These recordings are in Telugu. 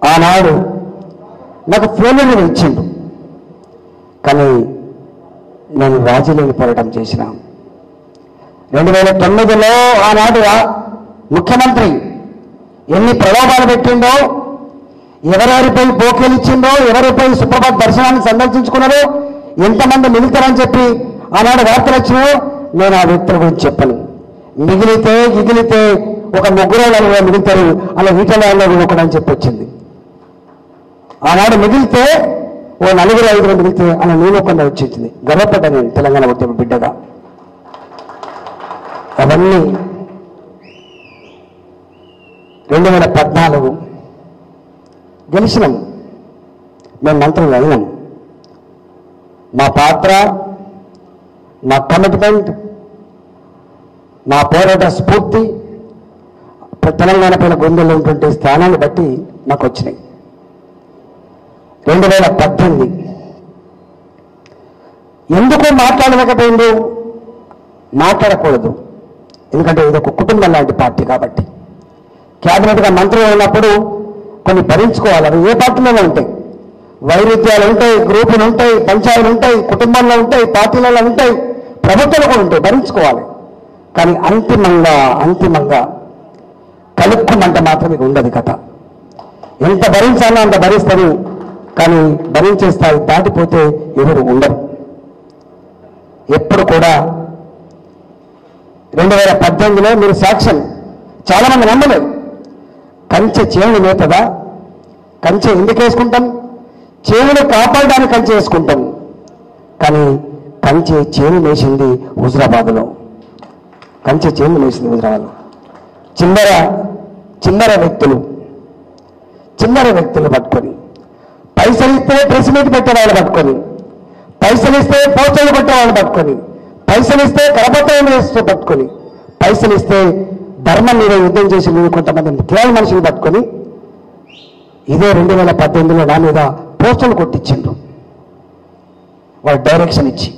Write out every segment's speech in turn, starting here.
ఆనాడు నాకు ఫెయిల్యూర్ ఇచ్చిండు కానీ నేను రాజీలేని పోరాటం చేసిన రెండు వేల తొమ్మిదిలో ఆనాడు రా- ముఖ్యమంత్రి ఎన్ని ప్రలోభాలు పెట్టిండో ఎవరెవరిపై బోకేలు ఇచ్చిండో ఎవరిపై సుప్రభాత్ దర్శనాన్ని సందర్శించుకున్నారో ఎంతమంది మిగులుతారని చెప్పి ఆనాడు వార్తలు వచ్చినాయో నేను ఆ వ్యక్తుల గురించి చెప్పను మిగిలితే గిగిలితే ఒక ముగ్గురు నలుగురు మిగులుతారు అలా వీటలలో కూడా అని చెప్పి వచ్చింది ఆనాడు మిగిలితే ఓ నలుగురు ఐదుగురు మిగిలితే అలా నేను కొండ వచ్చింది గర్వపడ్డా నేను తెలంగాణ ఉద్యమ బిడ్డగా అవన్నీ రెండు వేల పద్నాలుగు గెలిచినాం మేము మంత్రులు అయినాం మా పాత్ర మా కమిట్మెంట్ మా పోరాట స్ఫూర్తి తెలంగాణ పైన గుండెల్లో ఉన్నటువంటి స్థానాన్ని బట్టి నాకు వచ్చినాయి రెండు వేల పద్దెనిమిది ఎందుకు మాట్లాడలేకపోయిండు మాట్లాడకూడదు ఎందుకంటే ఇది ఒక కుటుంబం లాంటి పార్టీ కాబట్టి క్యాబినెట్గా మంత్రి అయినప్పుడు కొన్ని భరించుకోవాలి అవి ఏ పార్టీలోనే ఉంటాయి వైరుధ్యాలు ఉంటాయి గ్రూపులు ఉంటాయి పంచాయతీలు ఉంటాయి కుటుంబంలో ఉంటాయి పార్టీలలో ఉంటాయి ప్రభుత్వాలు కూడా ఉంటాయి భరించుకోవాలి కానీ అంతిమంగా అంతిమంగా కలుపుకున్నంత మాత్రం ఇక ఉండదు కథ ఎంత భరించాలో అంత భరిస్తారు కానీ భరించే స్థాయి దాటిపోతే ఎవరు ఉండరు ఎప్పుడు కూడా రెండు వేల పద్దెనిమిదిలో మీరు సాక్ష్యం చాలా మంది నమ్మలేదు కంచె చేవుని మేతదా కంచె ఎందుకు వేసుకుంటాం చేవుని కాపాడడానికి కంచె వేసుకుంటాం కానీ కంచె చేను మేసింది హుజరాబాద్లో కంచె చేను మేసింది హుజరాబాద్లో చిల్లర చిల్లర వ్యక్తులు చిల్లర వ్యక్తులు పట్టుకొని పైసలు ఇస్తే ప్రెస్ మీట్ పెట్టే వాళ్ళు పట్టుకొని పైసలు ఇస్తే పోస్టర్లు పెట్టే వాళ్ళు పట్టుకొని పైసలు ఇస్తే కరపత్రం వేస్తూ పట్టుకొని పైసలు ఇస్తే ధర్మం మీద యుద్ధం చేసి మీరు కొంతమంది కేవలం మనుషులు పట్టుకొని ఇదే రెండు వేల పద్దెనిమిదిలో నా మీద పోస్టర్లు కొట్టించిండ్రు వాళ్ళు డైరెక్షన్ ఇచ్చి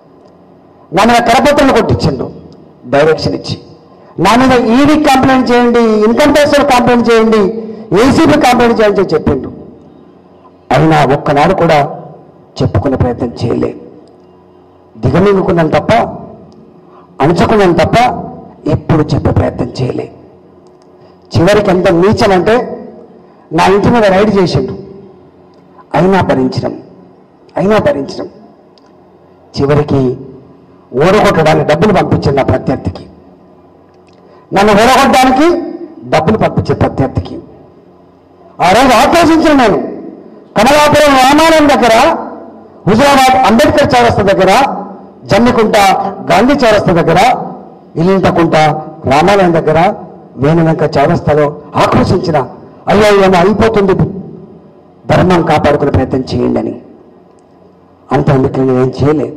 నా మీద కరపత్రాలు కొట్టించిండు డైరెక్షన్ ఇచ్చి నా మీద ఈడీ కంప్లైంట్ చేయండి ఇన్కమ్ ట్యాక్స్ కంప్లైంట్ చేయండి ఏసీబీ కంప్లైంట్ చేయండి అని చెప్పిండు అయినా ఒక్కనాడు కూడా చెప్పుకునే ప్రయత్నం చేయలే దిగమింగుకున్నాను తప్ప అణుచుకున్నాను తప్ప ఎప్పుడు చెప్పే ప్రయత్నం చేయలే చివరికి ఎంత నీచనంటే నా ఇంటి మీద రైడ్ చేసిండు అయినా భరించడం అయినా భరించడం చివరికి ఓడగొట్టడానికి డబ్బులు పంపించింది నా ప్రత్యర్థికి నన్ను ఓడగొట్టడానికి డబ్బులు పంపించే ప్రత్యర్థికి ఆ రోజు ఆక్రోశించిన నేను కమలాపురం రామాలయం దగ్గర హుజరాబాద్ అంబేద్కర్ చౌరస్తా దగ్గర జమ్మికుంట గాంధీ చౌరస్తా దగ్గర ఇల్లింతకుంట రామాలయం దగ్గర వేణులంక చౌరస్తాలో ఆక్రోశించిన అయ్యో ఏమో అయిపోతుంది ధర్మం కాపాడుకునే ప్రయత్నం చేయండి అని అంత అందుకే నేనేం చేయలేదు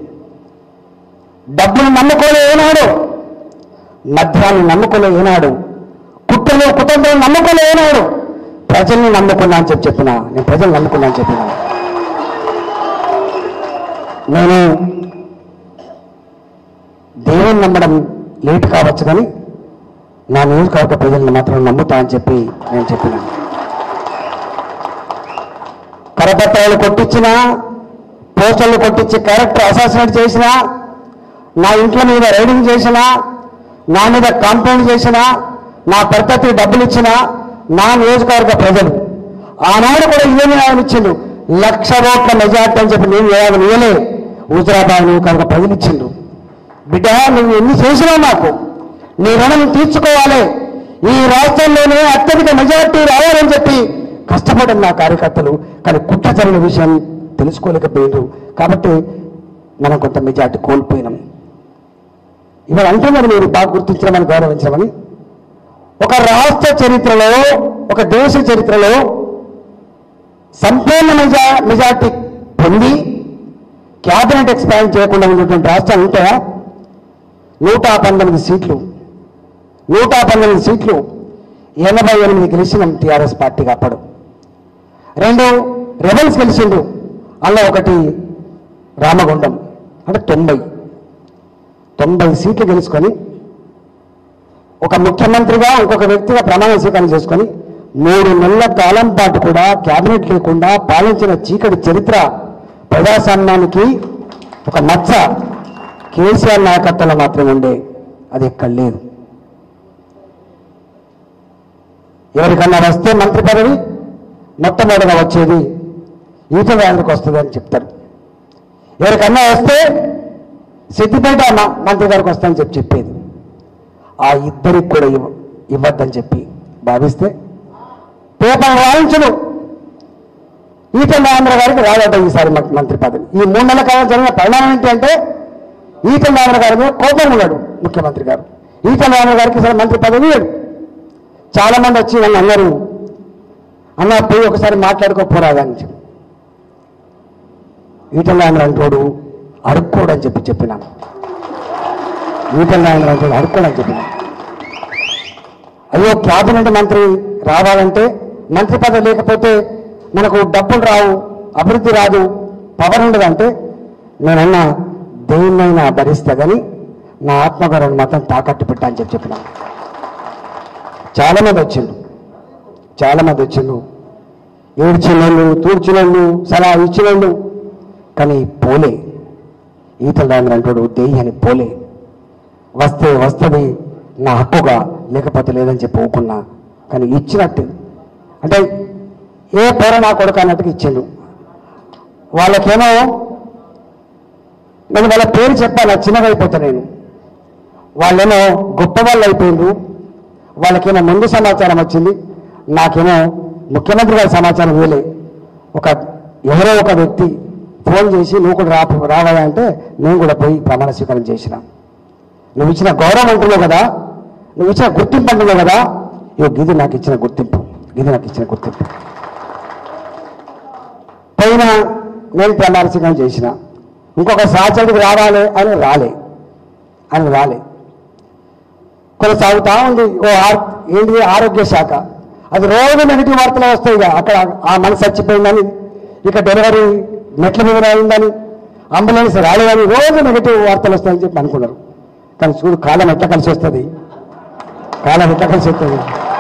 డబ్బును నమ్ముకోలే ఏనాడు మద్యాన్ని నమ్ముకోలే ఏనాడు కుట్రలు కుటుంబం నమ్ముకోలే ఏనాడు ప్రజల్ని నమ్ముకున్నా అని చెప్పి చెప్పిన నేను ప్రజలు నమ్ముకున్నా అని చెప్పిన నేను దేవుని నమ్మడం లేట్ కావచ్చు కానీ నా నియోజకవర్గ ప్రజల్ని మాత్రం నమ్ముతా అని చెప్పి నేను చెప్పిన కరపత్రాలు కొట్టించినా పోస్టర్లు కొట్టించి క్యారెక్టర్ అసాసినేట్ చేసినా నా ఇంట్లో మీద రైడింగ్ చేసినా నా మీద కంప్లైంట్ చేసినా నా ప్రత్యర్థికి డబ్బులు ఇచ్చినా నా నియోజకవర్గ ప్రజలు ఆనాడు కూడా ఇదే న్యాయం ఇచ్చిండు లక్ష ఓట్ల మెజార్టీ అని చెప్పి నేను ఏడాది ఇవ్వలే హుజరాబాద్ నియోజకవర్గ ప్రజలు ఇచ్చిండు బిడ్డ నువ్వు ఎన్ని చేసినావు నాకు నీ రుణం తీర్చుకోవాలి ఈ రాష్ట్రంలోనే అత్యధిక మెజార్టీ రావాలని చెప్పి కష్టపడిన నా కార్యకర్తలు కానీ కుట్ర జరిగిన విషయం తెలుసుకోలేకపోయారు కాబట్టి మనం కొంత మెజార్టీ కోల్పోయినాం ఇవాళ అంటున్నారు మీరు బాగా గుర్తించడమని గౌరవించడమని ఒక రాష్ట్ర చరిత్రలో ఒక దేశ చరిత్రలో సంపూర్ణ మెజా మెజార్టీ పొంది క్యాబినెట్ ఎక్స్పాండ్ చేయకుండా ఉన్నటువంటి రాష్ట్రాలు ఉంటాయా నూట పంతొమ్మిది సీట్లు నూట పంతొమ్మిది సీట్లు ఎనభై ఎనిమిది గెలిచినాం టీఆర్ఎస్ పార్టీకి అప్పుడు రెండు రెబల్స్ గెలిచిండు అలా ఒకటి రామగుండం అంటే తొంభై తొంభై సీట్లు గెలుచుకొని ఒక ముఖ్యమంత్రిగా ఇంకొక వ్యక్తిగా ప్రమాణ స్వీకారం చేసుకొని మూడు నెలల కాలం పాటు కూడా కేబినెట్ లేకుండా పాలించిన చీకటి చరిత్ర ప్రజాస్వామ్యానికి ఒక మచ్చ కేసీఆర్ నాయకత్వంలో మాత్రమే ఉండే అది ఎక్కడ లేదు ఎవరికన్నా వస్తే మంత్రి పదవి మొట్టమొదటిగా వచ్చేది ఈటల రాజులకు వస్తుంది అని చెప్తారు ఎవరికన్నా వస్తే సిద్దిపేట మ- మంత్రి గారికి వస్తానని చెప్పి చెప్పేది ఆ ఇద్దరికి కూడా ఇవ్వ ఇవ్వద్దని చెప్పి భావిస్తే పేపర్ రాయించడు ఈటల రాజేంద్ర గారికి రాదట ఈసారి మ- మంత్రి పదవి ఈ మూడు నెలల కాలం జరిగిన పరిణామం ఏంటి అంటే ఈటల రాజేంద్ర గారి మీద కోపం ఉన్నాడు ముఖ్యమంత్రి గారు ఈటల రాజేంద్ర గారికి ఈసారి మంత్రి పదవి ఇవ్వడు చాలా మంది వచ్చి నన్ను అన్నారు అన్న పోయి ఒకసారి మాట్లాడుకోపోరాదని చెప్పి ఈటల రాజేంద్ర అంటోడు అడుక్కోడు అని చెప్పి చెప్పినాను ఈటల రాజేంద్ర అంటోడు అడుక్కోడు అని చెప్పినాను అయ్యో క్యాబినెట్ మంత్రి రావాలంటే మంత్రి పదవి లేకపోతే మనకు డబ్బులు రావు అభివృద్ధి రాదు పవర్ ఉండదు అంటే నేనన్నా దేన్నైనా భరిస్తా కానీ నా ఆత్మగౌరవం మాత్రం తాకట్టు పెట్టా అని చెప్పి చెప్పినాను చాలా మంది వచ్చిండు చాలా మంది వచ్చిండు ఏడ్చినోళ్ళు తూడ్చినోళ్ళు సలహా ఇచ్చినోళ్ళు కానీ పోలే ఈతల రాజేంద్ర అంటాడు దేయి అని పోలే వస్తే వస్తుంది నా హక్కుగా లేకపోతే లేదని చెప్పి ఊకున్నా కానీ ఇచ్చినట్టు అంటే ఏ పేర నా కొడుకు అన్నట్టుగా ఇచ్చిండు వాళ్ళకేమో నేను వాళ్ళ పేరు చెప్పాలి చిన్నగా అయిపోతా నేను వాళ్ళేమో గొప్ప వాళ్ళు అయిపోయిండ్రు వాళ్ళకేమో ముందు సమాచారం వచ్చింది నాకేమో ముఖ్యమంత్రి గారి సమాచారం వేలే ఒక ఎవరో ఒక వ్యక్తి ఫోన్ చేసి నువ్వు కూడా రా రావా అంటే నేను కూడా పోయి ప్రమాణ స్వీకారం చేసిన నువ్వు ఇచ్చిన గౌరవం అంటున్నావు కదా నువ్వు ఇచ్చిన గుర్తింపు అంటున్నావు కదా ఇగో గిది నాకు ఇచ్చిన గుర్తింపు గిది నాకు ఇచ్చిన గుర్తింపు పైన నేను ప్రమాణ స్వీకారం చేసిన ఇంకొక సహచరుడికి రావాలి అని రాలే అని రాలే కొనసాగుతా ఉంది ఓ ఆర్ ఏంటి ఆరోగ్య శాఖ అది రోజు నెగిటివ్ వార్తలు వస్తాయి ఇక అక్కడ ఆ మనసు చచ్చిపోయిందని ఇక డెలివరీ మెట్ల మీద అయిందని అంబులెన్స్ రాలేదని రోజు నెగిటివ్ వార్తలు వస్తాయని చెప్పి అనుకున్నారు కానీ చూడు కాలం ఎట్లా కలిసి వస్తుంది కాలం ఎట్లా కలిసి వస్తుంది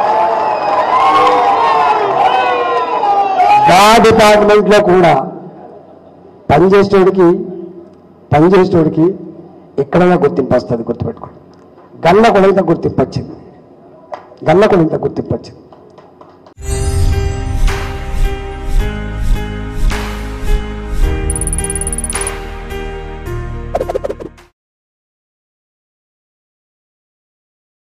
గా డిపార్ట్మెంట్లో కూడా పనిచేసేవాడికి పనిచేసేవాడికి ఎక్కడైనా గుర్తింపు వస్తుంది గుర్తుపెట్టుకోండి గల్ల కూడా ఇంత గుర్తింపు వచ్చింది గల్ల కూడా ఇంత గుర్తింపు వచ్చింది